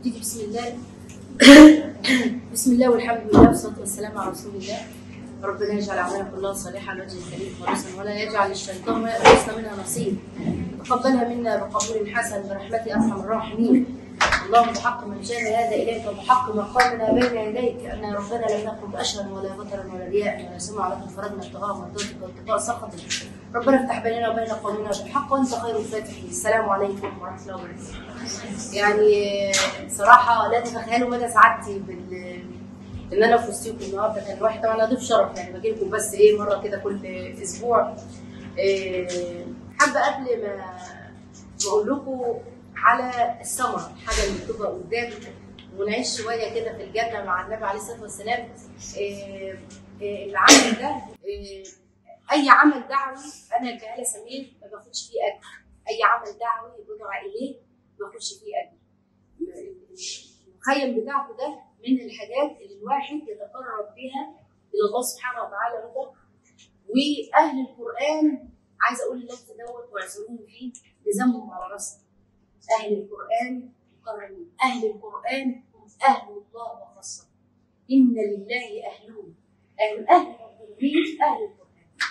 نبتدي بسم الله بسم الله والحمد لله والصلاه والسلام على رسول الله ربنا يجعل اعمالنا كلها صالحه على وجه الكريم خالصا ولا يجعل الشيطان ويأسنا منها نصيب تقبلها منا بقبول حسن برحمتك ارحم الراحمين اللهم بحق من جاء هذا اليك وبحق مقامنا بين يديك ان ربنا لم نكن اشرا ولا بطرا ولا رياء ولا سمع لك فرجنا ابتغاء مرضاتك واتقاء سخطك ربنا افتح بيننا وبين قومنا بالحق وانت خير الفاتحين السلام عليكم ورحمه الله وبركاته يعني صراحه لا تتخيلوا مدى سعادتي بال ان انا في وسطكم النهارده كان الواحد طبعا انا ضيف شرف يعني باجي لكم بس ايه مره كده كل اسبوع إيه حابه قبل ما ما اقول لكم على الثمره الحاجه اللي بتبقى قدام ونعيش شويه كده في الجنه مع النبي عليه الصلاه والسلام إيه إيه العمل ده إيه اي عمل دعوي انا كهاله سمير ما باخدش فيه اجر اي عمل دعوي بدعى اليه ما باخدش فيه اجر المخيم بتاعكم ده من الحاجات اللي الواحد يتقرب بها الى الله سبحانه وتعالى رضا واهل القران عايزه اقول اللفظ دوت واعذروني فيه لزمهم على راسنا اهل القران مكرمين اهل القران هم اهل الله وخاصه ان لله اهلون اهل اهل المؤمنين اهل القران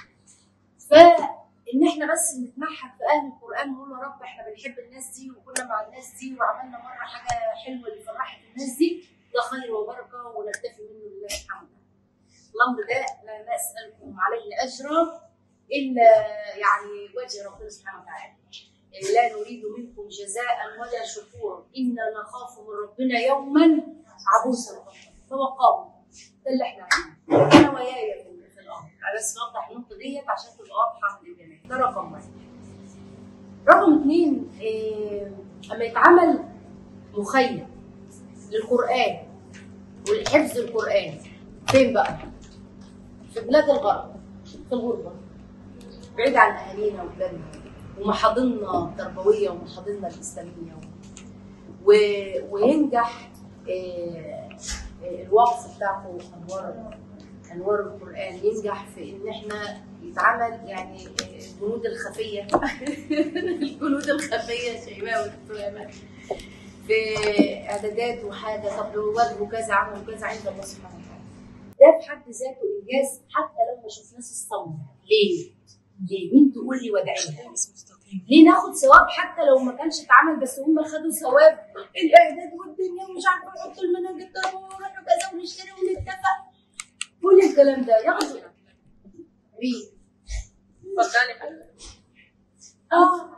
فان احنا بس نتمحك في اهل القران ونقول يا رب احنا بنحب الناس دي وكنا مع الناس دي وعملنا مره حاجه حلوه اللي فرحت الناس دي ده خير وبركه ونكتفي منه لله سبحانه وتعالى. الامر ده لا نسالكم عليه اجرا الا يعني وجه ربنا سبحانه وتعالى. لا نريد منكم جزاء ولا شكورا انا نخاف من ربنا يوما عبوسا فوقاهم ده اللي احنا عايزينه انا ويايا في في الامر انا بس نوضح النقطه ديت عشان تبقى واضحه للجميع ده رقم واحد رقم اثنين إيه اما يتعمل مخيم للقران ولحفظ القران فين بقى؟ في بلاد الغرب في الغربه بعيد عن اهالينا وبلادنا ومحاضننا التربويه ومحاضننا الاسلاميه و... وينجح آه، آه، الوقف بتاعكم انوار انوار القران ينجح في ان احنا يتعمل يعني آه، الجنود الخفيه الجنود الخفيه شيماء ودكتور ايمان في اعدادات وحاجه طب واجهوا كذا عملوا كذا عند الله سبحانه وتعالى ده في حد ذاته انجاز حتى لو ما شفناش الصمت ليه؟ ليه؟ مين تقول لي وادعي لها؟ ليه ناخد ثواب حتى لو ما كانش اتعمل بس هم خدوا ثواب الاعداد والدنيا ومش عارفه نحط المنهج التربوي ونروح كذا ونشتري ونتفق كل الكلام ده ياخدوا مين؟ اتفضلي حضرتك اه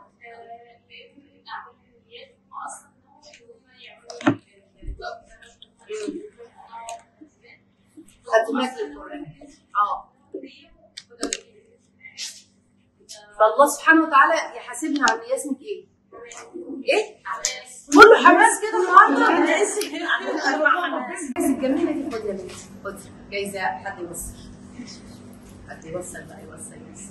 خاتمات للقران اه فالله سبحانه وتعالى يحاسبنا على اللي اسمك ايه؟ ايه؟ كله حماس كده النهارده الجائزه الجميله دي خد يا بنتي خد جايزه حد يوصل حد يوصل بقى يوصل يوصل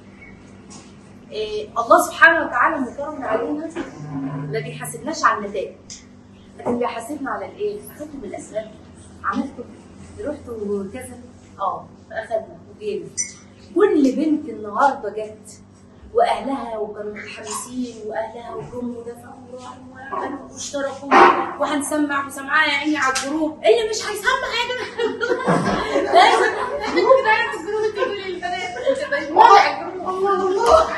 إيه الله سبحانه وتعالى مكرم علينا ما بيحاسبناش على النتائج لكن بيحاسبنا على الايه؟ اخدتوا بالاسباب عملتوا رحتوا كذا اه اخدنا وجينا كل بنت النهارده جت واهلها وكانوا متحمسين واهلها وجم ودفعوا وراحوا واشتركوا وهنسمع وسمعها يا عيني على الجروب اللي مش هيسمع يا جماعه لازم الجروب ده يعرف الجروب تقول للبنات مولع الجروب الله الله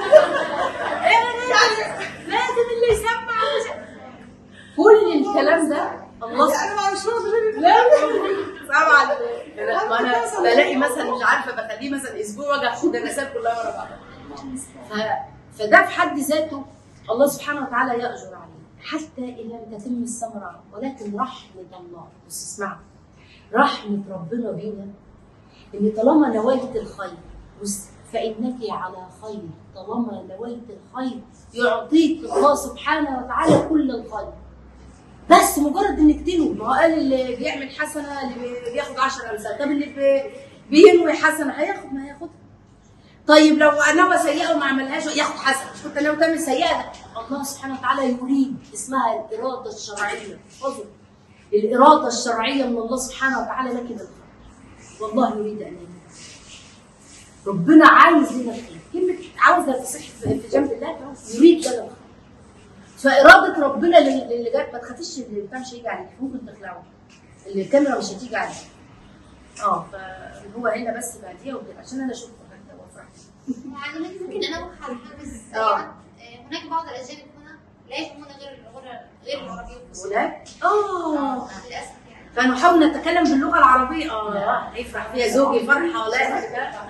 لازم اللي يسمع ومش- كل الكلام ده الله انا مش راضي لا طبعا ما انا بلاقي مثلا مش عارفه بخليه مثلا اسبوع واجي اخد الرسائل كلها ورا بعض ف- فده في حد ذاته الله سبحانه وتعالى يأجر عليه حتى ان لم تتم الثمره ولكن رحمه الله بص اسمعوا رحمه ربنا بينا ان طالما نويت الخير بص فانك على خير طالما نويت الخير يعطيك الله سبحانه وتعالى كل الخير بس مجرد انك تنوي ما هو قال اللي بيعمل حسنه اللي بياخد 10 امثال طب اللي بي- بينوي حسنه هياخد ما هياخدها طيب لو نوى سيئه وما عملهاش ياخد حسنه مش كنت ناوي تعمل سيئه ده الله سبحانه وتعالى يريد اسمها الاراده الشرعيه احفظوا الاراده الشرعيه من الله سبحانه وتعالى لك بالخير والله يريد ان يهديك ربنا عايز لنا الخير كلمه عاوزه تصح في في جنب الله يريد لنا الخير فاراده ربنا لل- للي جاي ما تخافيش اللي بتاع مش هيجي عليك ممكن تخلعه اللي الكاميرا مش هتيجي عليك اه فهو هنا بس بعديها وكده عشان انا اشوفه حتى وافرح يعني ممكن انوه على حاجه بس آه. سريعا آه، هناك بعض الاجانب هنا لا يفهمون غير اللغه غير العربيه والفصحى هناك اه للاسف يعني فنحاول نتكلم باللغه العربيه اه هيفرح فيها زوجي فرحه ولا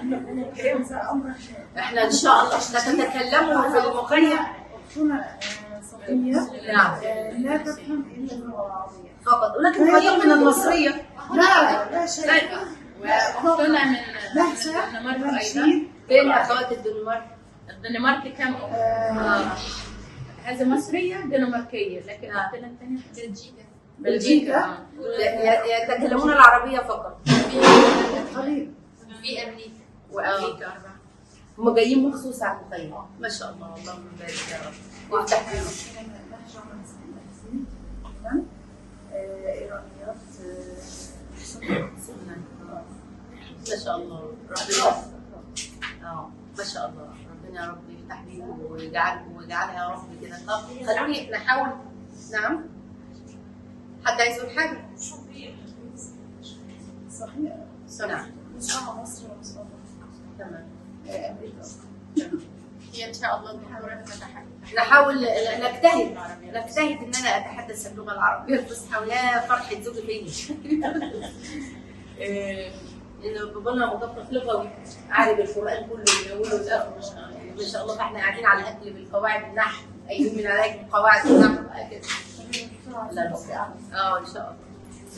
احنا ان شاء الله نتكلموا في المخيم أختنا آه، صفية نعم آه، لا تفهم إلا اللغة العربية فقط ولكن خير من المصريه لا لا شيء واختنا من لهجة الدنمارك ايضا تمشي فين اخوات الدنمارك الدنمارك كم آه، هذه مصريه دنماركيه لكن آه. اختنا الثانيه بلجيكا بلجيكا آه. ي- يتكلمون العربيه فقط قليل في امريكا وامريكا اربعه هم جايين مخصوص على المخيم ما شاء الله اللهم بارك يا رب وافتح فيهم لهجة مصرية تمام آه، إيرانيات آه، ما شاء الله ربنا اه ما شاء الله ربنا يا رب يفتح بيكم ويجعلكم ويجعلها يا رب كده طب خلوني نحاول نعم حد عايز يقول حاجه؟ صحيح نعم نصها مصر ونصها تمام آه، أمريكا هي ان شاء الله الدكتوره تتحدث نحاول نجتهد نجتهد ان انا اتحدث اللغه العربيه الفصحى ويا فرحه زوجي فيني إيه، انه بابانا مدقق لغوي عارف القران كله من اوله لاخره ما شاء الله ما شاء الله فاحنا قاعدين على اكل بالقواعد النحو ايوب من على اكل قواعد النحو هكذا لا بس اه ان شاء الله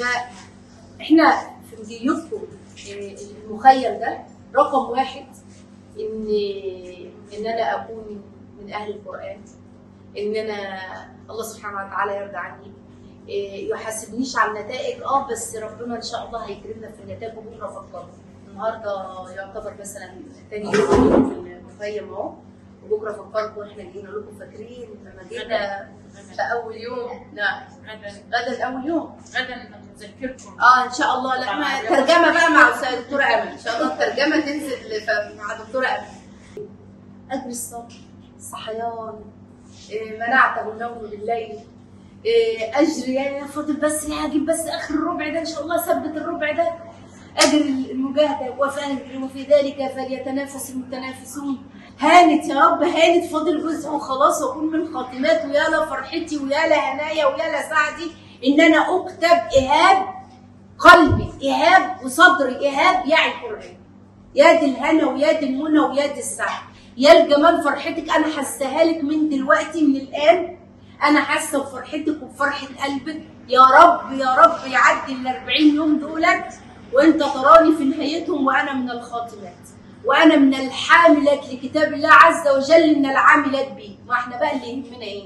فاحنا في مديركم المخيم ده رقم واحد ان ان انا اكون من اهل القران ان انا الله سبحانه وتعالى يرضى عني إيه، يحاسبنيش على النتائج اه بس ربنا ان شاء الله هيكرمنا في النتائج وبكره فكروا النهارده يعتبر مثلا تاني يوم في المخيم اهو وبكره فكركم احنا جينا لكم فاكرين لما جينا في اول يوم لا غدا غدا اول يوم غدا نذكركم اه ان شاء الله لا ما ترجمه بقى مع استاذ دكتوره امل ان شاء الله الترجمه تنزل ف- مع دكتوره امل اجر الصبر الصحيان إيه، منعته النوم بالليل إيه، اجر يا فاضل بس يا هجيب بس اخر الربع ده ان شاء الله ثبت الربع ده اجر المجاهده وفي وفي ذلك فليتنافس المتنافسون هانت يا رب هانت فاضل جزء وخلاص واكون من خاتمات ويا لا فرحتي ويا لا هنايا ويا لا سعدي ان انا اكتب ايهاب قلبي ايهاب وصدري ايهاب يعي القران يا دي الهنا ويا دي المنى ويا دي السعد يا الجمال فرحتك انا حاساها لك من دلوقتي من الان انا حاسه بفرحتك وبفرحه قلبك يا رب يا رب يعدي ال 40 يوم دولت وانت تراني في نهايتهم وانا من الخاتمات وانا من الحاملات لكتاب الله عز وجل من العاملات به ما احنا بقى اللي يهمنا ايه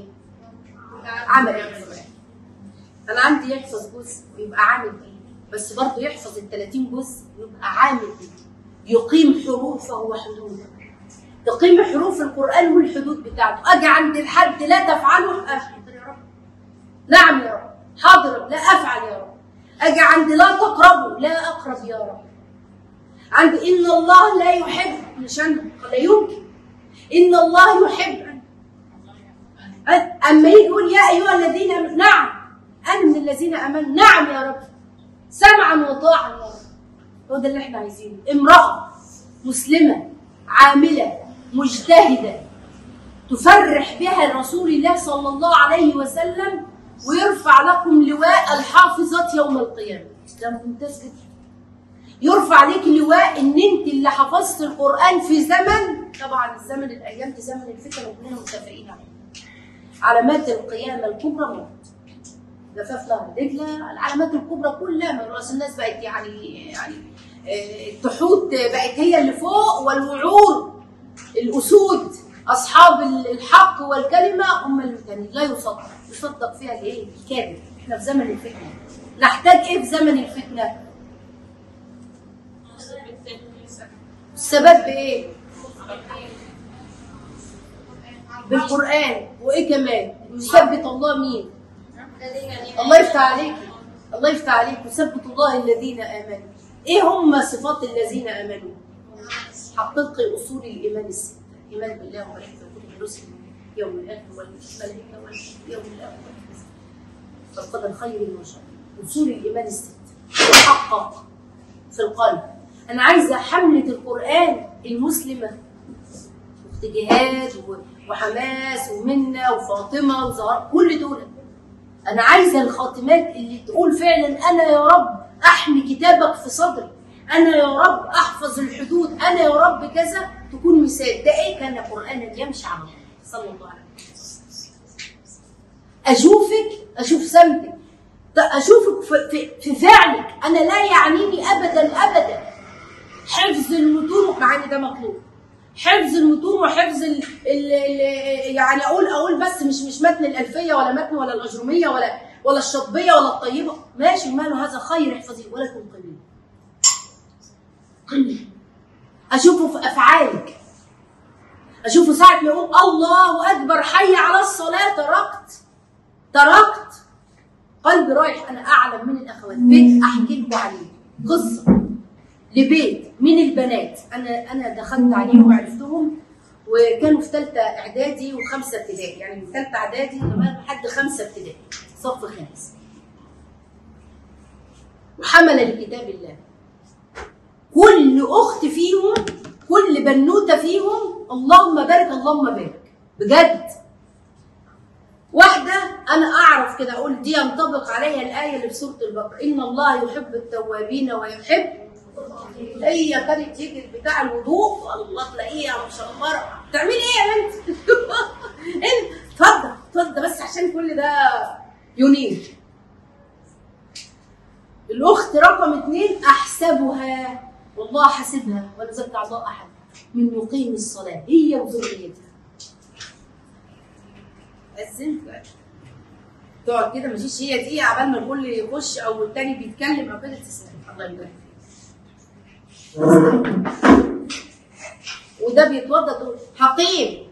عمل القران انا عندي يحفظ جزء ويبقى عامل بيه بس برضه يحفظ ال 30 جزء ويبقى عامل بيه يقيم حروفه وحدوده يقيم حروف القران والحدود بتاعته اجي عند الحد لا تفعله حاضر يا رب نعم يا رب حاضر لا افعل يا رب اجي عند لا تقربوا لا اقرب يا رب عند ان الله لا يحب عشان لا يمكن ان الله يحب اما يجي يقول يا ايها الذين آمنوا- نعم انا من الذين امنوا نعم يا رب سمعا وطاعا يا رب هو ده اللي احنا عايزينه امراه مسلمه عامله مجتهده تفرح بها رسول الله صلى الله عليه وسلم ويرفع لكم لواء الحافظات يوم القيامه ده ممتاز جدا يرفع عليك لواء ان انت اللي حفظت القران في زمن طبعا الزمن الايام دي زمن الفتن وكلنا متفقين عليه علامات القيامه الكبرى موت جفاف نهر دجله العلامات الكبرى كلها من رؤوس الناس بقت يعني يعني آه، التحوت بقت هي اللي فوق والوعور الاسود اصحاب الحق والكلمه هم اللي يعني لا يصدق يصدق فيها الايه الكاذب احنا في زمن الفتنه نحتاج ايه في زمن الفتنه الثبات بايه بالقران وايه كمان يثبت الله مين الله يفتح عليك الله يفتح عليك يثبت الله الذين امنوا ايه هم صفات الذين امنوا حقق اصول الايمان السته ايمان بالله وملائكته وكتبه ورسله يوم الاخر والملائكه واليوم الاخر والقدر خير وشر اصول الايمان الست تحقق في القلب انا عايزه حمله القران المسلمه اخت جهاد و- وحماس ومنى وفاطمه وزهراء كل دول انا عايزه الخاتمات اللي تقول فعلا انا يا رب احمي كتابك في صدري انا يا رب احفظ الحدود انا يا رب كذا تكون مثال ده ايه كان قرانا يمشي على الارض صلى الله عليه وسلم اشوفك اشوف سمتك ت- اشوفك في, في, في فعلك انا لا يعنيني ابدا ابدا حفظ المتون مع ان ده مطلوب حفظ المتون وحفظ ال ال ال يعني اقول اقول بس مش مش متن الالفيه ولا متن ولا الاجروميه ولا ولا الشطبيه ولا الطيبه ماشي ماله هذا خير احفظيه ولكن قليل قليل اشوفه في افعالك اشوفه ساعه ما يقول الله اكبر حي على الصلاه تركت تركت قلبي رايح انا اعلم من الاخوات بيت احكي لكم عليه قصه لبيت من البنات انا انا دخلت عليهم وعرفتهم وكانوا في ثالثه اعدادي وخمسه ابتدائي يعني من ثالثه اعدادي لغايه لحد خمسه ابتدائي صف خامس وحمل لكتاب الله كل اخت فيهم كل بنوته فيهم اللهم بارك اللهم بارك بجد واحدة أنا أعرف كده أقول دي ينطبق عليها الآية اللي في سورة البقرة إن الله يحب التوابين ويحب هي كانت تيجي بتاع الوضوء الله تلاقيها مشمرة بتعملي إيه يا بنت؟ انت اتفضل اتفضل بس عشان كل ده ينير الأخت رقم اتنين أحسبها والله حاسبها ولا زكى الله أحد من يقيم الصلاة هي وذريتها بس انت تقعد كده مفيش هي دقيقة عبال ما الكل يخش أو التاني بيتكلم أو كده تسلم الله يبارك فيك. وده بيتوضى تقول حقيم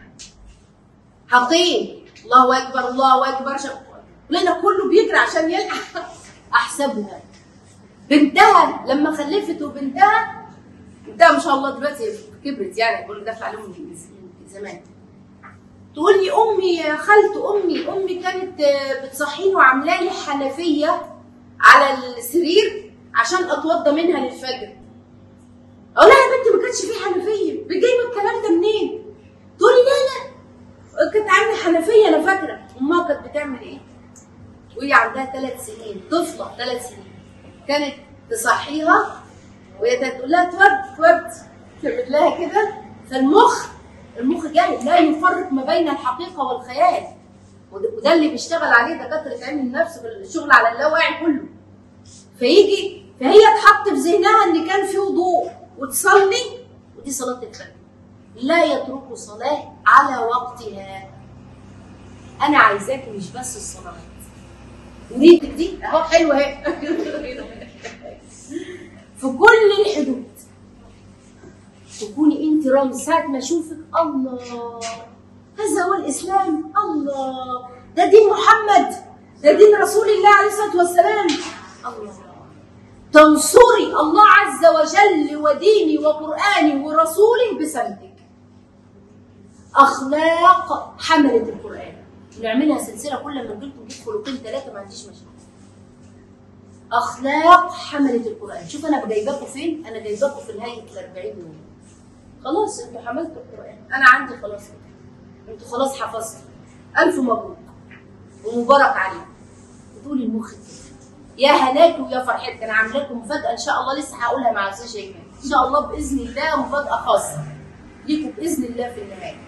حقيم الله أكبر الله أكبر شب... لنا كله بيجري عشان يلحق أحسبها بنتها لما خلفت وبنتها بنتها ما شاء الله دلوقتي كبرت يعني بقول دافع عليهم من زمان تقول لي امي يا خالته امي امي كانت آه، بتصحيني وعامله لي حنفيه على السرير عشان اتوضى منها للفجر اقول لها يا بنتي ما كانش في حنفيه جايبه الكلام ده منين تقول لي لا لا كانت عندي حنفيه انا فاكره امها كانت بتعمل ايه وهي عندها ثلاث سنين طفله ثلاث سنين كانت تصحيها وهي تقول لها اتوضي اتوضي تعمل لها كده فالمخ المخ جاي لا يفرق ما بين الحقيقه والخيال وده وده اللي بيشتغل عليه دكاتره علم النفس بالشغل على اللاواعي كله فيجي فهي تحط في ذهنها ان كان في وضوء وتصلي ودي صلاه الفجر لا يتركوا صلاه على وقتها انا عايزاك مش بس الصلاه ونيتك دي اهو حلوه اهي في كل الحدود تكوني انت رمز ساعة ما اشوفك الله هذا هو الاسلام الله ده دين محمد ده دين رسول الله عليه الصلاه والسلام الله تنصري الله عز وجل وديني وقراني ورسوله بسمتك اخلاق حمله القران نعملها سلسله كل ما نجيلكم نجيب خلقين ثلاثه ما عنديش مشكله اخلاق حمله القران شوف انا جايباكم فين انا جايباكم في نهايه ال 40 يوم خلاص انتوا حملتوا القران انا عندي خلاص انتوا خلاص حفظتوا الف مبروك ومبارك عليكم وتقولي المخ كده يا هناك ويا فرحتك انا عامله لكم مفاجاه ان شاء الله لسه هقولها مع استاذ شيماء ان شاء الله باذن الله مفاجاه خاصه ليكم باذن الله في النهايه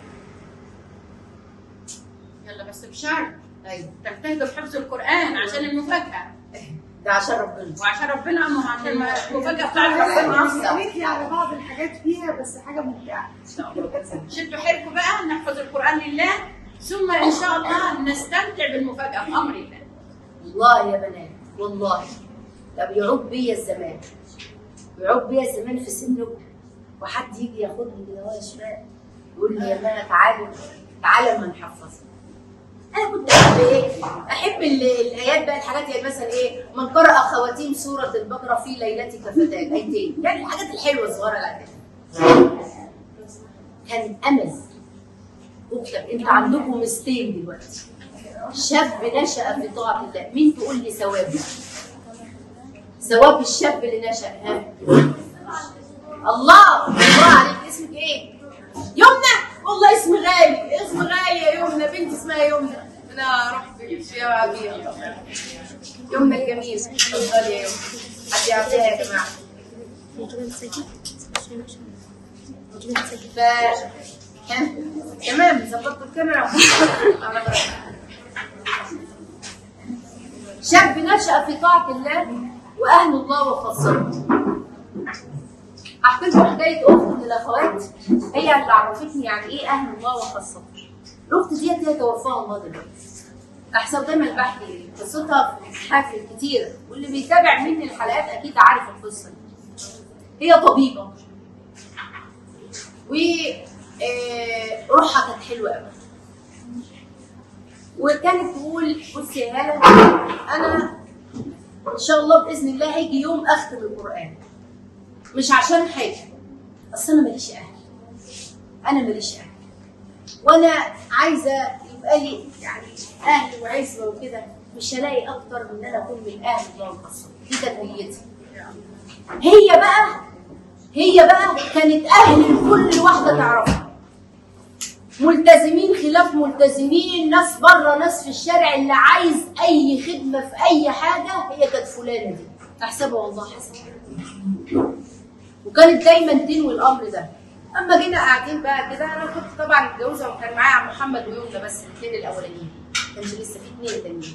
يلا بس بشرط ايوه تجتهدوا في حفظ القرآن عشان المفاجأة ده عشان ربنا وعشان ربنا أمه عشان ما- المفاجأة بتاعت ربنا أفضل نحكي على بعض الحاجات فيها بس حاجه ممتعه شدوا حيلكم بقى نحفظ القرآن لله ثم إن شاء الله نستمتع بالمفاجأة في أمر الله والله يا بنات والله لو يعود بيا الزمان يعود بيا الزمان في سنكم وحد يجي ياخدني كده هو يا شباب يقول لي يا ماما تعالوا تعالى ما نحفظ انا كنت احب ايه؟ احب ال- الايات بقى الحاجات يعني مثلا ايه؟ من قرأ خواتيم سورة البقرة في ليلتك فتاة ايتين يعني الحاجات الحلوة الصغيرة العادية كان امل اكتب انت عندكم مستين دلوقتي شاب نشأ في طاعة الله مين تقول لي ثوابه ثواب الشاب اللي نشأ ها الله الله عليك اسمك ايه يمنى والله اسم غالي اسم غالي يا يمنى بنت اسمها يمنى انا رحت يا عبير يمنى الجميل اتفضلي يا يمنى حد يعطيها يا جماعه ف ها؟ تمام ظبطت الكاميرا على بركة. شاب نشأ في طاعة الله وأهل الله وخاصته احكي لكم حكايه اخت من الاخوات هي اللي عرفتني يعني ايه اهل الله وخاصته الاخت ديت هي توفاها الله دلوقتي احسن دايما بحكي قصتها في حافل كتير واللي بيتابع مني الحلقات اكيد عارف القصه دي هي طبيبه و آه، روحها كانت حلوه قوي وكانت تقول بصي يا هاله انا ان شاء الله باذن الله هيجي يوم اختم القران مش عشان حاجه اصل انا ماليش اهل انا ماليش اهل وانا عايزه يبقى لي يعني اهل وعزوه وكده مش هلاقي اكتر من ان انا اكون من اهل الله الخاصه دي كانت نيتي هي بقى هي بقى كانت اهل كل واحده تعرفها ملتزمين خلاف ملتزمين ناس بره ناس في الشارع اللي عايز اي خدمه في اي حاجه هي كانت فلانه دي احسبها والله حسبها وكانت دايما تنوي الامر ده اما جينا قاعدين بقى كده انا كنت طبعا متجوزه وكان معايا عم محمد ويمنى بس الاثنين الاولانيين ما كانش لسه في اثنين تانيين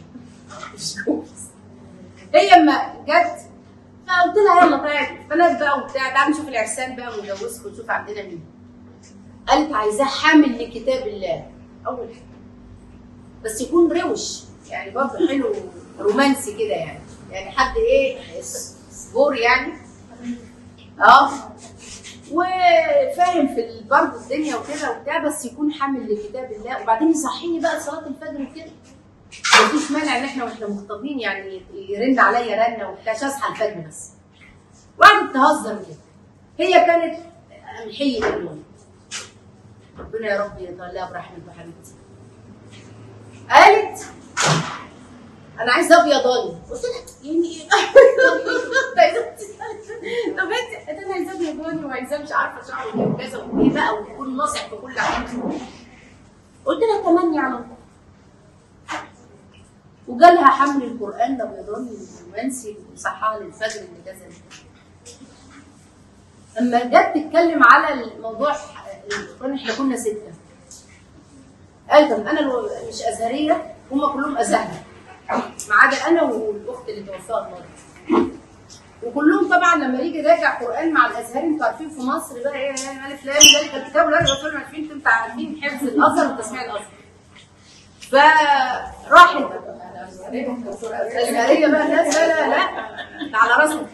هي اما جت فقلت لها يلا تعالي بنات بقى وبتاع تعالي نشوف العرسان بقى ونجوزكم ونشوف عندنا مين قالت عايزاه حامل لكتاب الله اول حاجه بس يكون روش يعني برضه حلو رومانسي كده يعني يعني حد ايه سبور يعني اه وفاهم في ال- برضه الدنيا وكده وبتاع بس يكون حامل لكتاب الله وبعدين يصحيني بقى صلاه الفجر وكده مفيش مانع ان احنا واحنا مخطبين يعني يرن عليا رنه وبتاع عشان اصحى الفجر بس وقعدت تهزر كده هي كانت محيه النوم ربنا يا رب يطلعها برحمته حبيبتي قالت انا عايزه ابيضاني قلت لها يعني ايه طب عايزة- طب انت انا عايزاه ابيضاني وعايزاه مش عارفه شعره وكذا وايه بقى ويكون ناصع في كل حاجه قلت لها تمني على الله وجالها حمل القران الابيضاني الرومانسي وصحاها للفجر اللي كذا لما جت تتكلم على الموضوع القران احنا كنا سته قالت طب انا لو مش ازهريه هم كلهم ازهر ما عدا انا والاخت اللي توفاها الله وكلهم طبعا لما يجي راجع قران مع الازهري انتوا عارفين في مصر بقى ايه الف لام ذلك الكتاب ولا الرسول عارفين انتوا عارفين حفظ الازهر وتسميع الازهر فراحت الازهريه بقى الناس لا لا لا ده على راسهم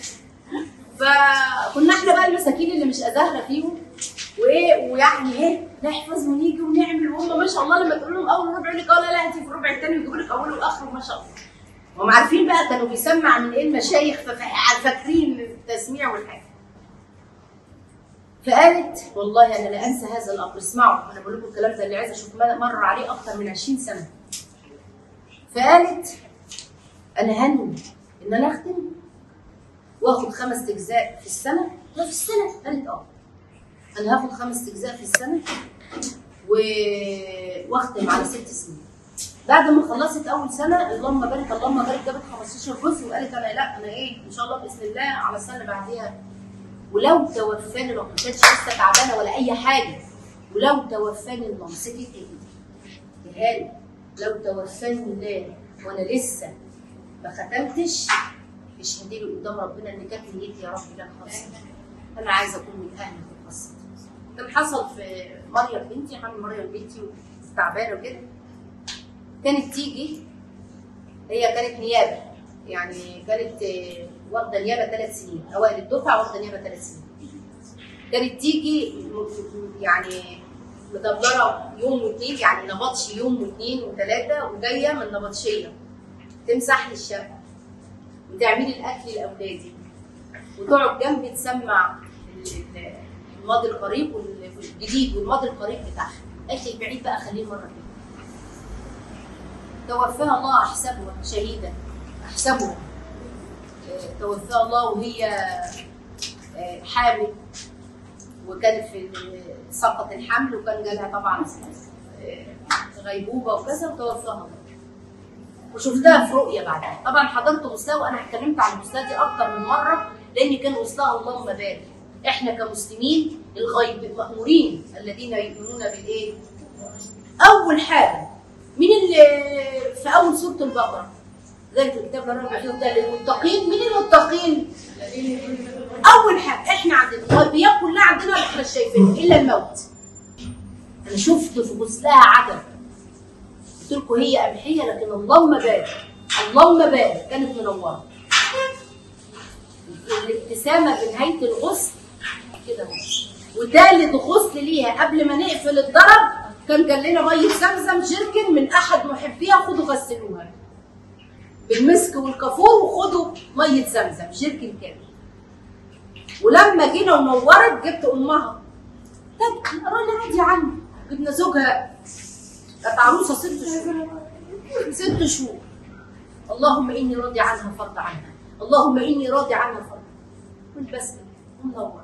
فكنا احنا بقى المساكين اللي مش ازهره فيهم وايه ويعني ايه نحفظ ونيجي ونعمل وهم ما شاء الله لما تقول لهم اول ربع يقول لك اه لا لا انت في الربع الثاني ويجيبوا لك اوله واخره ما شاء الله هم عارفين بقى كانوا بيسمع من ايه المشايخ ففاكرين التسميع والحاجه فقالت والله انا لا انسى هذا الامر اسمعوا انا بقول لكم الكلام ده اللي عايزه اشوف مر عليه اكتر من 20 سنه فقالت انا هنوي ان انا اختم واخد خمس اجزاء في السنه لا في السنه قالت اه انا هاخد خمس اجزاء في السنه و... واختم على ست سنين بعد ما خلصت اول سنه اللهم بارك اللهم بارك جابت 15 جزء وقالت انا لا انا ايه ان شاء الله باذن الله على السنه اللي بعديها ولو توفاني لو ما كانتش لسه تعبانه ولا اي حاجه ولو توفاني الله مسكت ايدي يا هاني لو توفاني الله وانا لسه ما ختمتش اشهدي لي قدام ربنا ان كانت نيتي يا رب لا خالص انا عايزه اكون من اهل القصه كان حصل في مريم بنتي حامل مريم بنتي وتعبانه وكده كانت تيجي هي كانت نيابه يعني كانت آه، واخده نيابه ثلاث سنين اوائل الدفعه واخده نيابه ثلاث سنين كانت تيجي م- م- يعني مدبره يوم واثنين يعني نبطش يوم واثنين وثلاثه وجايه من نبطشيه تمسح لي الشقه وتعملي الاكل لاولادي وتقعد جنبي تسمع ال- ال- الماضي القريب وال- والجديد والماضي القريب بتاعها قالت لي البعيد بقى خليه مره كده توفاها الله احسبها شهيدا احسبها آه، توفاها الله وهي آه، حامل وكانت في سقط الحمل وكان جالها طبعا آه، غيبوبه وكذا وتوفاها الله وشفتها في رؤيه بعدها طبعا حضرت غسلها وانا اتكلمت عن غسلها دي اكتر من مره لان كان غسلها اللهم بارك احنا كمسلمين الغيب مامورين الذين يؤمنون بالايه اول حاجه مين اللي في اول سوره البقره ذلك الكتاب لا ريب فيه هدى للمتقين مين المتقين اول حاجه احنا عندنا الغيبيات كلها عندنا احنا شايفينها الا الموت انا شفت في غسلها عجب قلت لكم هي قمحيه لكن اللهم بارك اللهم بارك كانت منوره الابتسامه بنهايه الغسل كده اهو. وتالت غسل ليها قبل ما نقفل الضرب كان جاب لنا ميه زمزم جركن من احد محبيها خدوا غسلوها بالمسك والكافور وخدوا ميه زمزم جركن كامل ولما جينا ونورت جبت امها طب رانا راضيه عني جبنا زوجها كانت عروسه ست شهور ست شهور اللهم اني راضي عنها فرض عنها اللهم اني راضي عنها فرض قلت بس كده ومنور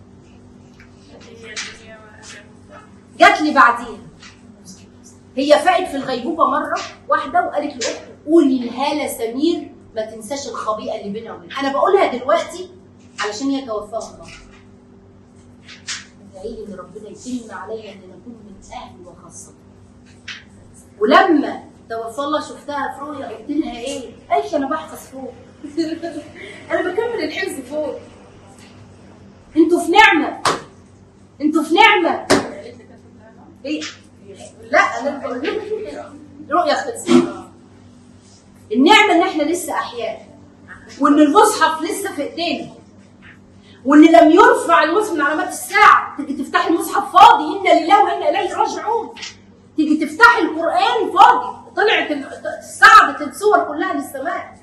جات لي بعديها هي فاقت في الغيبوبه مره واحده وقالت لاختي قولي لهاله سمير ما تنساش الخبيئه اللي بينها وبينها انا بقولها دلوقتي علشان هي توفاها الله ادعي لي ان ربنا يتم عليا ان اكون من اهلي وخاصتي ولما توفى الله شفتها في رؤيا قلت لها ايه؟ قالت لي انا بحفظ فوق انا بكمل الحفظ فوق انتوا في نعمه انتوا في نعمه ايه لا انا بقول لك رؤيا خلصت النعمه ان احنا لسه احياء وان المصحف لسه في ايدينا وان لم يرفع المصحف من علامات الساعه تيجي تفتحي المصحف فاضي انا لله وانا اليه راجعون تيجي تفتحي القران فاضي طلعت ال- صعدت الصور كلها للسماء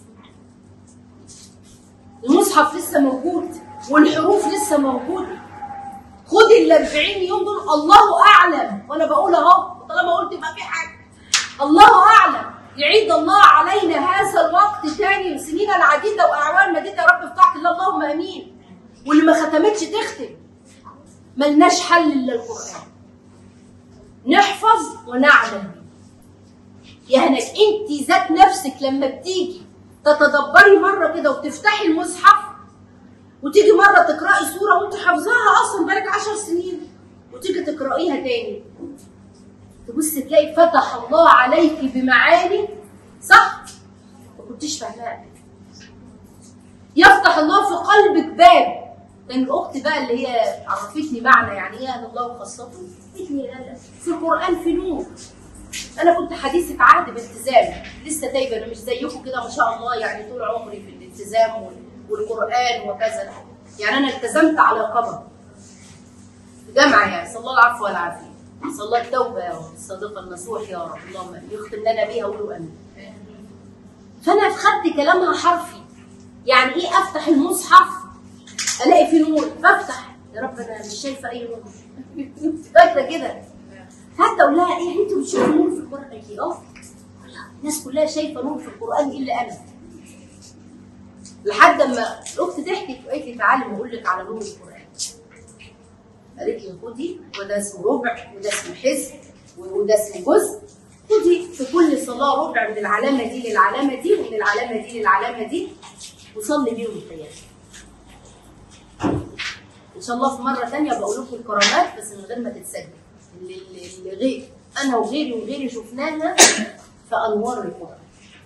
المصحف لسه موجود والحروف لسه موجوده خدي ال 40 يوم دول الله اعلم وانا بقول اهو طالما قلت يبقى في حاجه الله اعلم يعيد الله علينا هذا الوقت تاني سنين عديده واعوام مديده يا رب في طاعه الله اللهم امين واللي ما ختمتش تختم ملناش حل الا القران نحفظ ونعمل بيه يعني انت ذات نفسك لما بتيجي تتدبري مره كده وتفتحي المصحف وتيجي مره تقراي سوره وانت حافظاها اصلا بقالك عشر سنين وتيجي تقرايها تاني تبص تلاقي فتح الله عليك بمعاني صح ما كنتيش فاهماها يفتح الله في قلبك باب لان الاخت بقى اللي هي عرفتني معنى يعني ايه اهل الله وخاصته قالت لي لا لا في القران في نور انا كنت حديثه عهد بالتزام لسه تايبه انا مش زيكم كده ما شاء الله يعني طول عمري في الالتزام وال- والقران وكذا يعني انا التزمت على قمر جامعه يعني صلى الله العفو والعافيه صلى الله التوبه يا رب الصادقه النصوح يا رب اللهم يختم لنا بيها وقولوا امين فانا خدت كلامها حرفي يعني ايه افتح المصحف الاقي فيه نور بفتح يا رب انا مش شايفه اي نور فاكره كده حتى اقول لها ايه انتوا بتشوفوا نور في القران قالت لي اه الناس كلها شايفه نور في القران الا انا لحد ما الاخت ضحكت وقالت لي تعالي بقول لك على نور القران قالت لي خدي وده اسمه ربع وده اسمه حزب وده اسمه جزء خدي في كل صلاه ربع من العلامه دي للعلامه دي ومن العلامه دي للعلامه دي وصلي بيهم القيام ان شاء الله في مره ثانيه بقول لكم الكرامات بس من غير ما تتسجل اللي, اللي اللي غير انا وغيري وغيري شفناها في انوار القران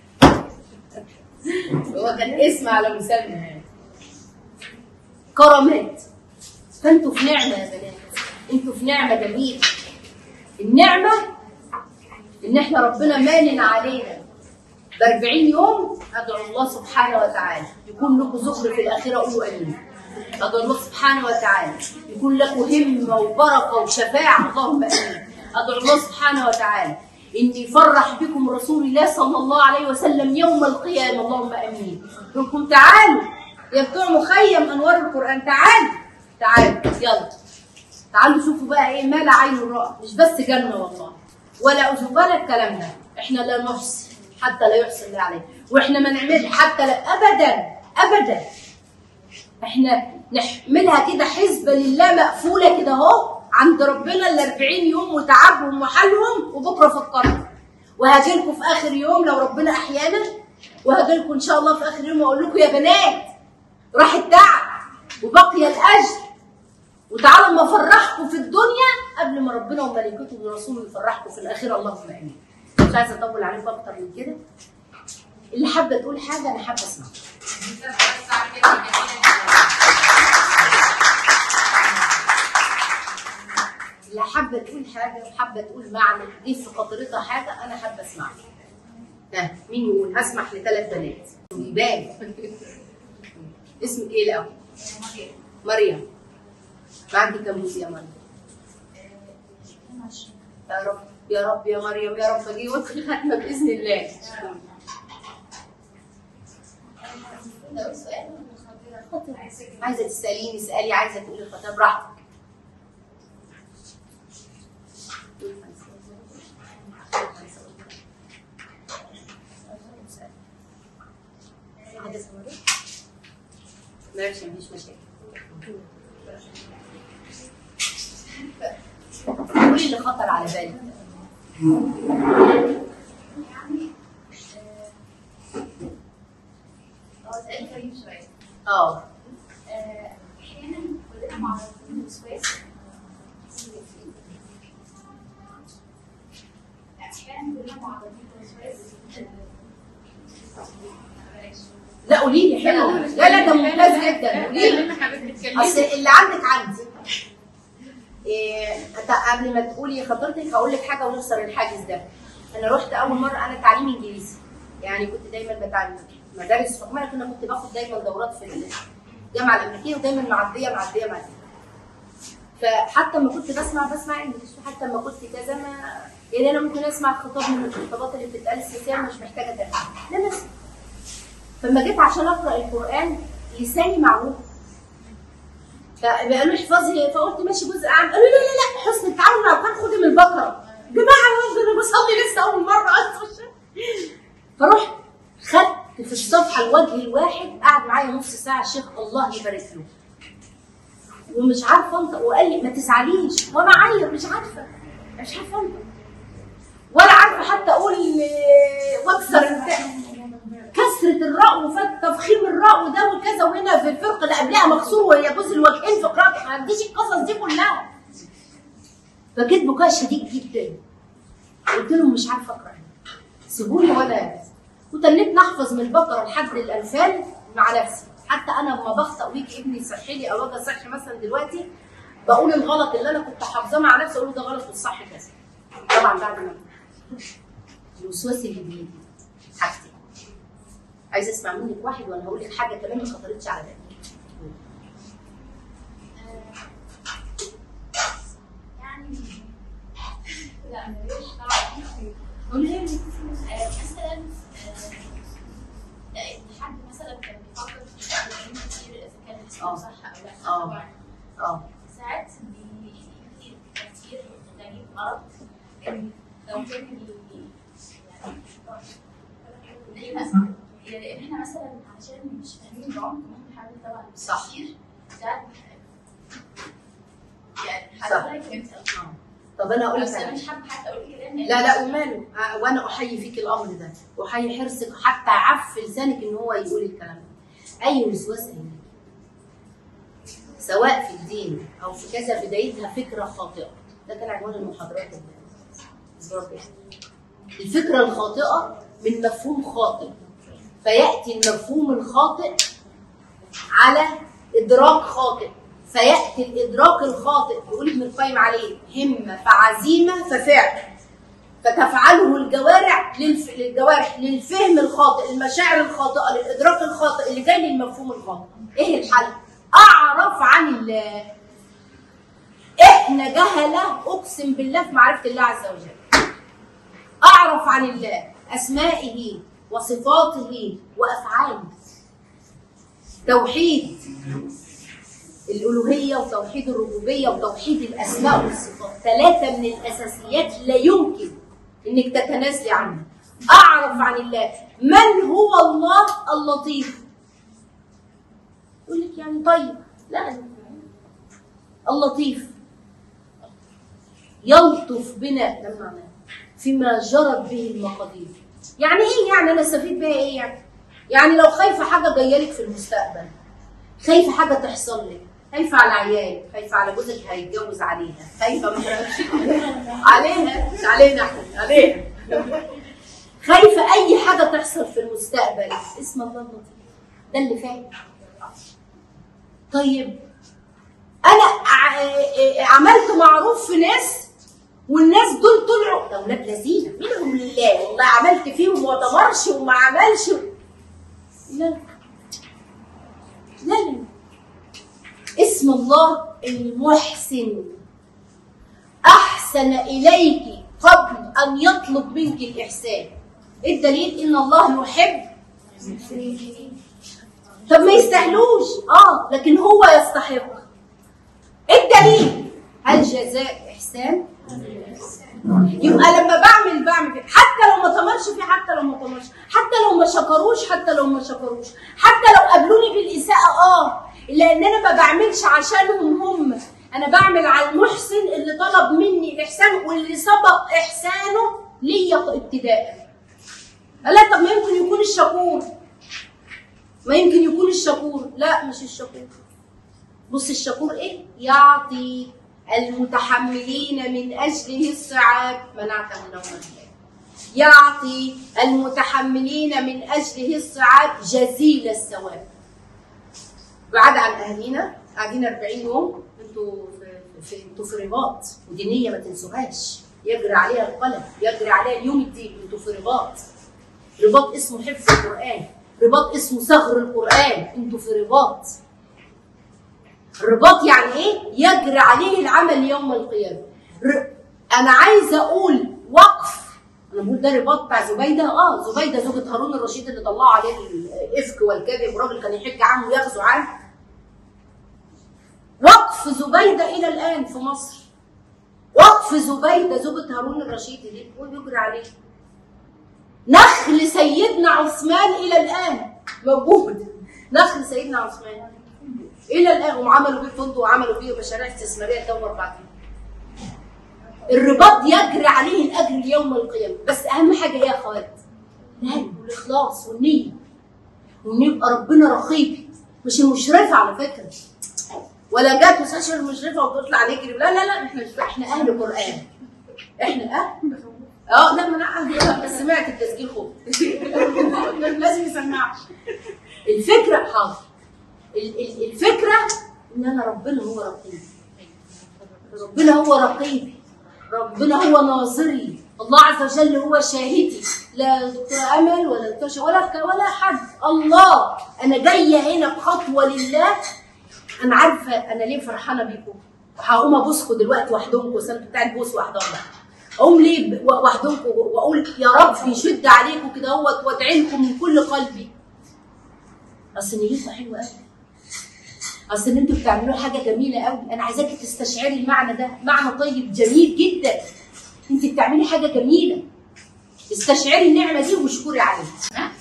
هو كان اسم على مسمى يعني كرامات فانتوا في نعمه يا بنات انتوا في نعمه جميله النعمه ان احنا ربنا مانن علينا ب 40 يوم ادعو الله سبحانه وتعالى يكون لكم ذكر في الاخره قولوا امين ادعو الله سبحانه وتعالى يكون لكم همه وبركه وشفاعه اللهم امين ادعو الله سبحانه وتعالى ان يفرح بكم رسول الله صلى الله عليه وسلم يوم القيامه اللهم امين لكم تعالوا يا بتوع مخيم انوار القران تعالوا تعالوا يلا تعالوا شوفوا بقى ايه ما لا عين رأت مش بس جنه والله ولا أذن ولا الكلام ده احنا لا نحصي حتى لا يحصي الله عليه واحنا ما نعمل حتى لا ابدا ابدا احنا نحملها كده حسبه لله مقفوله كده اهو عند ربنا ال 40 يوم وتعبهم وحالهم وبكره فكروا وهاجي لكم في اخر يوم لو ربنا احيانا وهاجي لكم ان شاء الله في اخر يوم واقول لكم يا بنات راح التعب وبقي الاجر وتعالوا اما افرحكم في الدنيا قبل ما ربنا وملائكته ورسوله يفرحكم في الاخره اللهم امين. مش عايزه اطول عليكم اكتر من كده. اللي حابه تقول حاجه انا حابه اسمعها. اللي حابه تقول حاجه وحابه تقول معنى دي في خاطرتها حاجه انا حابه اسمعها. ها مين يقول؟ هسمح لثلاث بنات. يبان اسمك ايه الاول؟ مريم. بعد كم جزء يا مريم؟ يا رب يا رب يا مريم يا رب اجي وادخل ختمه باذن الله. ده سؤال ولا عايزه تساليني اسالي عايزه تقولي خطاب براحتك. ماشي مفيش مشاكل. قولي اللي خطر على بالك. هو سؤال غريب شويه اه آه، احيانا كلنا معرضين للوسواس احيانا كلنا معرضين للوسواس بلاش. لا قولي لي حلو لا لا ده ممتاز جدا قولي لي كلمة حبيبتي اتكلمي اصل اللي عندك عندي إيه أنت قبل ما تقولي خطرتك هقول لك حاجه ونكسر الحاجز ده انا رحت اول مره انا تعليم انجليزي يعني كنت دايما بتعلم مدارس حكوميه كنا كنت باخد دايما دورات في الجامعه الامريكيه ودايما معديه معديه معديه فحتى لما كنت بسمع بسمع انجلش وحتى لما كنت كذا ما يعني انا ممكن اسمع خطاب من الخطابات اللي بتتقال السياسيه مش محتاجه ترجمه لا بس فلما جيت عشان اقرا القران لساني معوج فقالوا لي احفظي فقلت ماشي جزء عام قالوا لي لا لا لا حسن التعامل مع القران خدي من البقره يا جماعه انا بصلي لسه اول مره أصلاً. فرحت خدت في الصفحه الوجه الواحد قعد معايا نص ساعه الشيخ الله يبارك له ومش عارفه انطق وقال لي ما تزعليش وانا عيط مش عارفه مش عارفه انطق ولا عارفه حتى اقول آه، واكسر البتاع كسرة الراء وفات تفخيم الراء وده وكذا وهنا في الفرقة اللي قبلها مكسور وهي جزء الوجهين في قراءة ما عنديش القصص دي كلها فجيت بكاء شديد جدا قلت لهم مش عارفة أقرأ سيبوني وأنا وتنيت نحفظ من البقرة لحد الأنفال مع نفسي حتى أنا لما بخطأ ويجي ابني يصحي لي أو أجي أصحي مثلا دلوقتي بقول الغلط اللي أنا كنت حافظاه مع نفسي أقول له ده غلط والصح كذا طبعا بعد ما الوسواس اللي بيجي حاجتين عايزه اسمع منك واحد ولا هقول لك حاجه كمان ما خطرتش على بالي يعني لا ملوش دعوه قولي لي آه، مثلا آه، لقيت حد مثلا كان بيفكر في التعليم كتير اذا كان آه. اسمه صح او لا آه. طبعا اه ساعات بيجي تفكير غريب غلط ان لو كان بي- يعني احنا يعني احنا مثلا عشان مش فاهمين بعمق ممكن حاجه طبعا صح. التفكير ده يعني صح. حضرتك فهمت آه. طب انا اقول بس لك انا حاجة. مش حابه حتى اقول كلام لا لا وماله آه، وانا احيي فيك الامر ده واحيي حرصك حتى عف لسانك ان هو يقول الكلام ده اي وسواس هيجي سواء في الدين او في كذا بدايتها فكره خاطئه ده كان عنوان المحاضرات الاسبوع اللي فات. الفكره الخاطئه من مفهوم خاطئ فياتي المفهوم الخاطئ على ادراك خاطئ فياتي الادراك الخاطئ يقول ابن القيم عليه همه فعزيمه ففعل فتفعله الجوارح للف... للجوارح للفهم الخاطئ المشاعر الخاطئه للادراك الخاطئ اللي جاي للمفهوم الخاطئ ايه الحل اعرف عن الله احنا جهله اقسم بالله في معرفه الله عز وجل اعرف عن الله اسمائه وصفاته وافعاله توحيد الالوهيه وتوحيد الربوبيه وتوحيد الاسماء والصفات ثلاثه من الاساسيات لا يمكن انك تتنازلي عنها اعرف عن الله من هو الله اللطيف يقول لك يعني طيب لا اللطيف يلطف بنا ده معناه فيما جرت به المقادير يعني ايه يعني انا استفيد بيها ايه يعني يعني لو خايفه حاجه جايه لك في المستقبل خايفه حاجه تحصل لك خايفه على عيالك خايفه على جوزك هيتجوز عليها خايفه ما تعرفش عليها مش علينا احنا عليها خايفه اي حاجه تحصل في المستقبل اسم الله اللطيف ده اللي فات طيب انا ع- عملت معروف في ناس والناس دول طلعوا ده اولاد لذينه منهم لله والله عملت فيهم وما ضمرش وما عملش لا لا لا لا اسم الله المحسن احسن اليك قبل ان يطلب منك الاحسان إيه الدليل ان الله يحب طب ما يستاهلوش اه لكن هو يستحق إيه الدليل هل جزاء احسان يبقى لما بعمل بعمل كده. حتى لو ما طمرش فيه حتى لو ما طمرش حتى لو ما شكروش حتى لو ما شكروش حتى لو قابلوني بالاساءه اه لان انا ما بعملش عشانهم هم انا بعمل على المحسن اللي طلب مني الاحسان واللي سبق احسانه ليا ابتداء لا طب ما يمكن يكون الشكور ما يمكن يكون الشكور لا مش الشكور بص الشكور ايه يعطي المتحملين من اجله الصعاب منعت منهم الهلاك يعطي المتحملين من اجله الصعاب جزيل الثواب بعد عن اهالينا قاعدين 40 يوم انتوا في, في انتوا في رباط ودينيه ما تنسوهاش يجري عليها القلم يجري عليها اليوم الدين انتوا في رباط رباط اسمه حفظ القران رباط اسمه صغر القران انتوا في رباط الرباط يعني ايه يجري عليه العمل يوم القيامه ر... انا عايزه اقول وقف انا بقول ده رباط بتاع زبيده اه زبيده زوجة هارون الرشيد اللي طلعوا عليه الافك والكذب راجل كان يحج عنه ويغزو عنه وقف زبيده الى الان في مصر وقف زبيده زوجة هارون الرشيد دي هو بيجري عليه نخل سيدنا عثمان الى الان موجود نخل سيدنا عثمان الى الان هم عملوا بيه فندق وعملوا بيه مشاريع استثماريه تدمر بعدين الرباط يجري عليه الاجر يوم القيامه بس اهم حاجه ايه يا اخوات القلب والاخلاص والنيه وان يبقى ربنا رقيبي مش المشرفه على فكره ولا جت مستشفى المشرفه وتطلع نجري لا لا لا احنا مش احنا اهل قران احنا اهل اه لا ما انا بس سمعت التسجيل خوف لازم يسمعش الفكره حاضر ال- ال- الفكره ان انا ربنا هو رقيبي ربنا هو رقيبي ربنا هو ناظري الله عز وجل هو شاهدي لا دكتور امل ولا دكتور ش- ولا ك- ولا حد الله انا جايه هنا بخطوه لله انا عارفه انا ليه فرحانه بيكم هقوم ابوسكم دلوقتي واحضنكم سنه بتاع البوس واحضن بقى اقوم ليه ب- واحضنكم واقول يا رب يشد عليكم كده اهوت وادعي لكم من كل قلبي اصل نيتها حلوه قوي اصل ان انتوا بتعملوا حاجه جميله قوي انا عايزاكي تستشعري المعنى ده معنى طيب جميل جدا انت بتعملي حاجه جميله استشعري النعمه دي واشكري عليها ها؟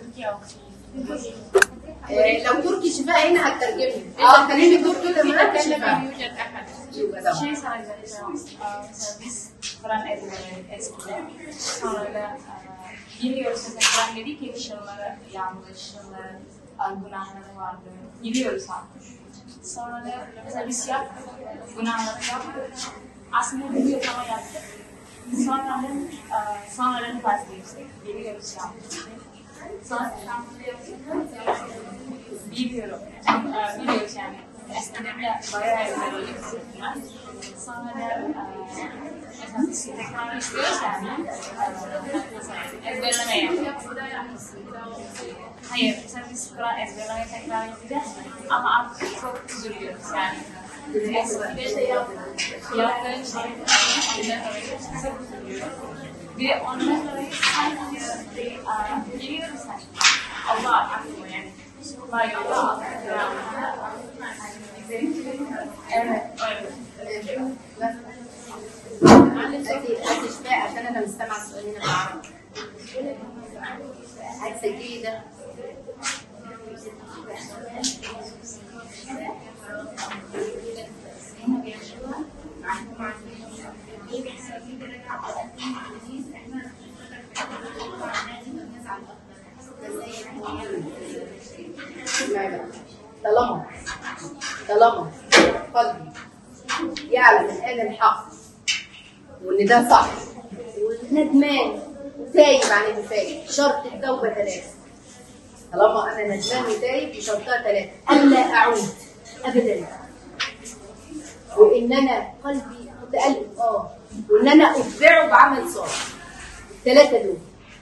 آه، لو تركي شفاء هنا هترجمي اه كلمي تركي كده معاك شفاء يوجد احد يبقى ده. Şey sadece mesela biz Kur'an ezberi eskiden sonra da e, biliyoruz mesela Kur'an dedi ki şunları yanlış, şunları e, günahları vardı. Biliyoruz artık. Sonra da mesela biz yaptık, günahları yaptık. Aslında biliyoruz ama yaptık. Sonra da e, sonradan vazgeçtik. Biliyoruz yaptık. Sonra biliyorum. E, biliyoruz yani. Eskiden de bayağı ezber oluyor. Sonra da e, mesela biz tekrar istiyoruz yani. E, ezberlemeye. Hayır, mesela biz Kur'an ezberlemeye tekrar yapacağız. Ama artık çok üzülüyoruz yani. Eskiden de yaptığım yaptığım şey ondan dolayı çok üzülüyorum. Ve ondan dolayı sanki e, biliyoruz sanki. Allah aklıma yani. Bayağı Allah aklıma. Bizlerin هتسجلي ده اسمعي بقى. طالما طالما قلبي يعلم الآن الحق وإن ده صح وندمان وتايب عن اللي فات شرط التوبة ثلاثة طالما أنا ندمان وتايب شرطها ثلاثة ألا أعود أبدا وإن أنا قلبي متألم آه وإن أنا أتبعه بعمل صالح الثلاثة دول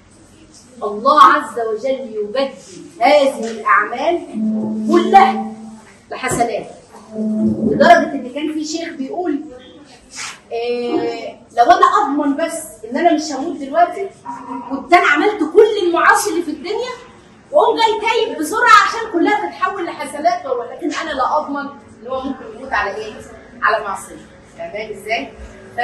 الله عز وجل يبدل هذه الأعمال كلها لحسنات لدرجة إن كان في شيخ بيقول إيه لو أنا أضمن بس إن أنا مش هموت دلوقتي كنت أنا عملت كل المعاصي اللي في الدنيا وأقوم جاي تايب بسرعة عشان كلها تتحول لحسنات ولكن أنا لا أضمن إن هو ممكن يموت على إيه؟ على معصية فاهمين إزاي؟ ف...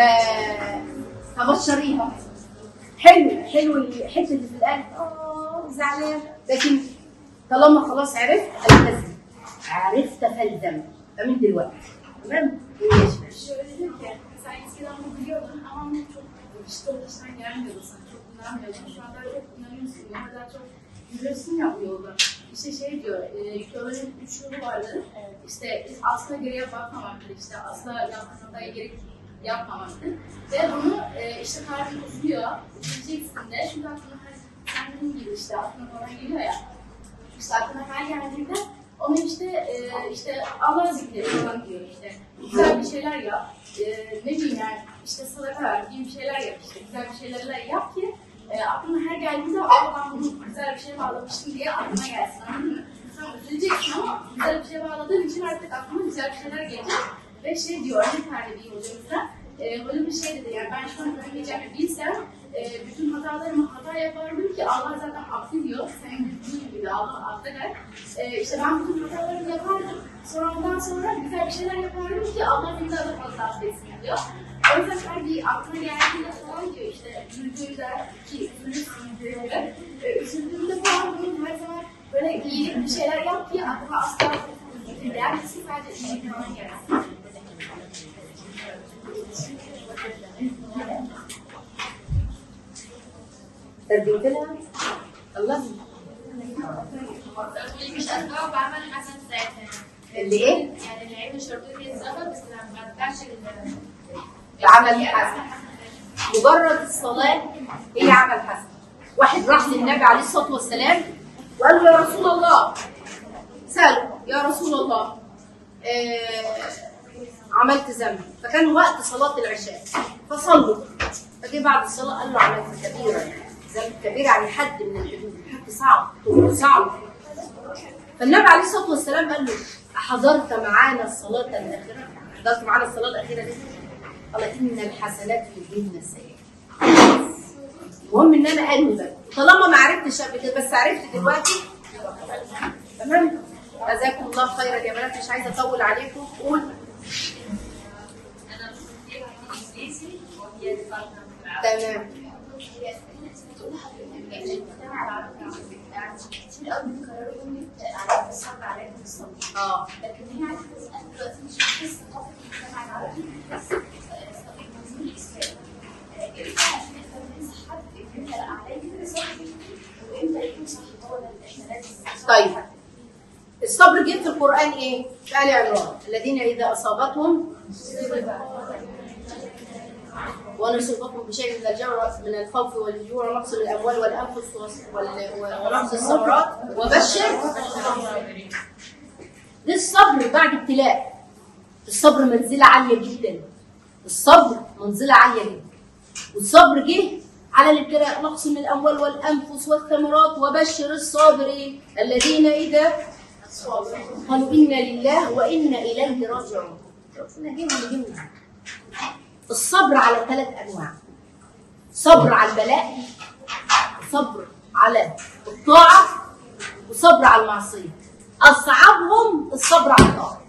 فبشريها حلو حلو الحته اللي في القلب اه زعلان لكن طالما خلاص عرفت التزم عرفت فالزم فمن دلوقتي تمام ماشي ماشي Mesela eskiden bunu biliyordun ama çok işte o işten gelmiyordu sen çok inanmıyordun. Şu anda çok inanıyorsun. Ne kadar çok yürüyorsun ya bu yolda. İşte şey diyor, e, yolların üç yolu vardır. İşte biz asla geriye bakmamaktır. İşte asla yapmamaya gerek yapmamaktır. Ve bunu e, işte kalbin uzuyor. Üzüleceksin de. Çünkü aklına her kendin gibi işte aklına falan geliyor ya. İşte aklına her geldiğinde onu işte e, işte Allah zikri falan diyor işte. Güzel bir şeyler yap. E, ne bileyim yani işte sadaka ver, iyi bir şeyler yap işte. Güzel bir şeyler yap ki e, aklına her geldiğinde Aa, ben bunu güzel bir şey bağlamıştım diye aklına gelsin anladın mı? Sen üzüleceksin ama güzel bir şey bağladığın için artık aklına güzel bir şeyler gelecek. Ve şey diyor, örnek verdi bir hocamıza. E, hoca bir şey dedi yani ben şu an ölmeyeceğimi bilsem e, bütün hatalarımı hata yapardım ki Allah zaten affediyor. Senin dediğin gibi Allah affeder. E, işte ben bütün hatalarımı yapardım. Sonra ondan sonra güzel bir şeyler yapardım ki Allah beni daha da fazla affetsin diyor. O yüzden her bir aklına geldiğinde falan diyor işte üzüldüğünde ki üzülürsün diyor. E, üzüldüğünde falan bunun her zaman böyle iyilik bir şeyler yap ki aklıma asla gelmesin sadece iyilik falan gelsin. ترجمت لها الله مش أسباب بعمل حسن ساعتها اللي ايه؟ يعني العيب مش شرطين الزمن بس لما ما برجعش لل العمل حسن مجرد الصلاة هي عمل حسن واحد راح للنبي عليه الصلاة والسلام وقال له يا رسول الله سأله يا رسول الله آه عملت ذنب فكان وقت صلاة العشاء فصلوا فجه بعد الصلاة قال له عملت كبيرة ذنب كبير يعني حد من الحدود حد صعب صعب فالنبي عليه الصلاة والسلام قال له أحضرت معانا الصلاة الأخيرة حضرت معانا الصلاة الأخيرة دي قال إن الحسنات يذهبن السيئات المهم ان انا انوي بقى طالما ما عرفتش قبل كده بس عرفت دلوقتي تمام جزاكم الله خيرا يا بنات مش عايزه اطول عليكم قول تمام كتير قوي بيكرروا جملة على الصبر عليكم الصبر اه لكن هي عايزة تسأل دلوقتي مش بتحس ثقافة المجتمع العربي بتحس منظور الإسلام امتى عشان نقدر ننصح حد امتى لا عليك صح وامتى يكون صح هو ده اللي احنا لازم طيب الصبر جه في القران ايه؟ في ال عمران الذين اذا اصابتهم ونصيبكم بشيء من الجوع من الخوف والجوع ونقص من الاموال والانفس وال- ونقص الثمرات وبشر ده الصبر بعد ابتلاء الصبر منزله عاليه جدا الصبر منزله عاليه جدا والصبر جه على الابتلاء نقص من الاموال والانفس والثمرات وبشر الصابرين الذين اذا قالوا انا لله وانا اليه راجعون ربنا جه واللي جه منه. الصبر على ثلاث انواع صبر على البلاء صبر على الطاعه وصبر على المعصيه اصعبهم الصبر على الطاعه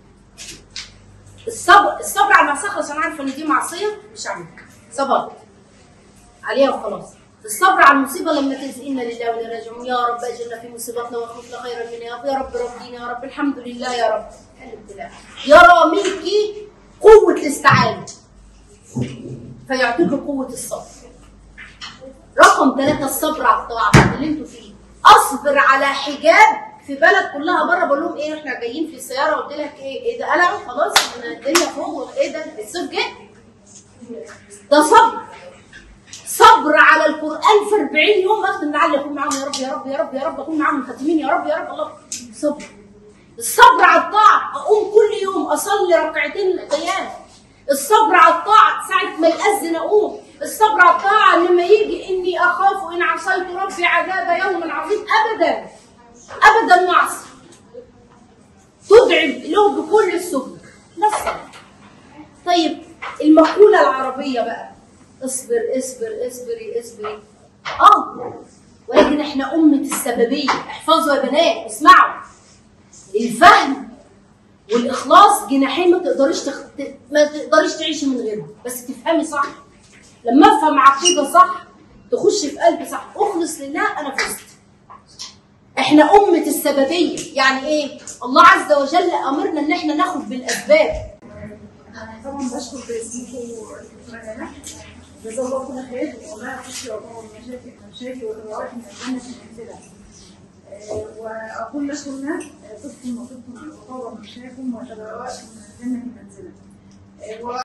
الصبر الصبر على المعصيه خلاص انا عارفه ان دي معصيه مش هعملها صبرت عليها وخلاص الصبر على المصيبه لما تنزل انا لله وانا راجعون يا رب اجرنا في مصيبتنا واخلفنا خيرا منها يا رب ربنا يا رب الحمد لله يا رب الابتلاء يرى منك قوه الاستعانه فيعطيك قوه الصبر رقم ثلاثة الصبر على الطاعة اللي انتوا فيه اصبر على حجاب في بلد كلها بره بقول لهم ايه احنا جايين في السياره قلت لك ايه ايه ده قلعوا خلاص انا الدنيا فوق ايه ده الصيف جه ده صبر صبر على القران في 40 يوم اختم لعل اكون معاهم يا رب يا رب يا رب يا رب اكون معاهم خاتمين يا رب يا رب الله صبر الصبر على الطاعه اقوم كل يوم اصلي ركعتين القيام الصبر على الطاعه ساعه ما ياذن اقوم الصبر على الطاعه لما يجي اني اخاف ان عصيت ربي عذاب يوم عظيم ابدا ابدا معصي تدعم له بكل السبل ده الصبر طيب المقولة العربية بقى اصبر اصبر اصبري اصبري اه ولكن احنا أمة السببية احفظوا يا بنات اسمعوا الفهم والإخلاص جناحين ما تقدريش تخ... ت- ما تقدريش تعيشي من غيرهم بس تفهمي صح لما افهم عقيدة صح تخش في قلبي صح اخلص لله انا فزت احنا أمة السببية يعني ايه الله عز وجل امرنا ان احنا ناخد بالاسباب طبعا بشكر باسمكم والدكتوره جزاه الله كل خير والله خشي وطبعا المشاكل المشاكل والروايات من الجنه في الامثله آه، واقول لكم طبتم وطبتم وطاب مشاكم وتبوأتم من الجنه منزلا آه،